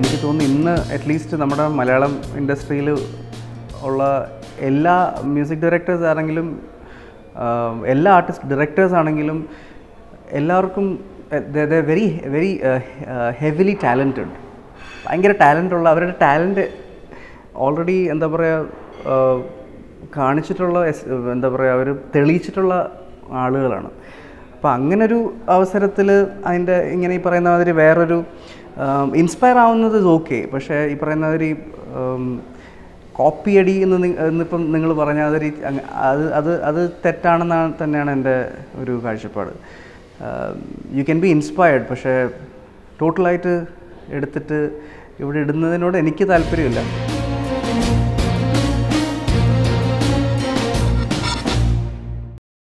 എനിക്ക് തോന്നുന്നു ഇന്ന് അറ്റ്ലീസ്റ്റ് നമ്മുടെ മലയാളം ഇൻഡസ്ട്രിയിൽ ഉള്ള എല്ലാ മ്യൂസിക് ഡയറക്ടേഴ്സ് ആണെങ്കിലും ആഹ്, എല്ലാ ആർട്ടിസ്റ്റ് ഡയറക്ടേഴ്സ് ആണെങ്കിലും എല്ലാവർക്കും വെരി വെരി ഹെവിലി ടാലൻറ്റഡ് ഭയങ്കര ടാലൻ്റ് ഉള്ള അവരുടെ ടാലൻറ്റ് ഓൾറെഡി എന്താ പറയുക കാണിച്ചിട്ടുള്ള എസ്- എന്താ പറയുക അവർ തെളിയിച്ചിട്ടുള്ള ആളുകളാണ് അപ്പോൾ അങ്ങനൊരു അവസരത്തിൽ അതിൻ്റെ ഇങ്ങനെ ഈ പറയുന്ന മാതിരി വേറൊരു ഇൻസ്പയർ ആവുന്നത് ഓക്കെ പക്ഷേ ഈ പറയുന്ന മാതിരി കോപ്പി അടി എന്ന് നി- എന്നിപ്പം നിങ്ങൾ പറഞ്ഞ മാതിരി അങ്ങ- അത് അത് അത് തെറ്റാണെന്നാണ് തന്നെയാണ് എൻ്റെ ഒരു കാഴ്ചപ്പാട് യു ക്യാൻ ബി ഇൻസ്പയർഡ് പക്ഷേ ടോട്ടലായിട്ട് എടുത്തിട്ട് ഇവിടെ ഇടുന്നതിനോട് എനിക്ക് താല്പര്യമില്ല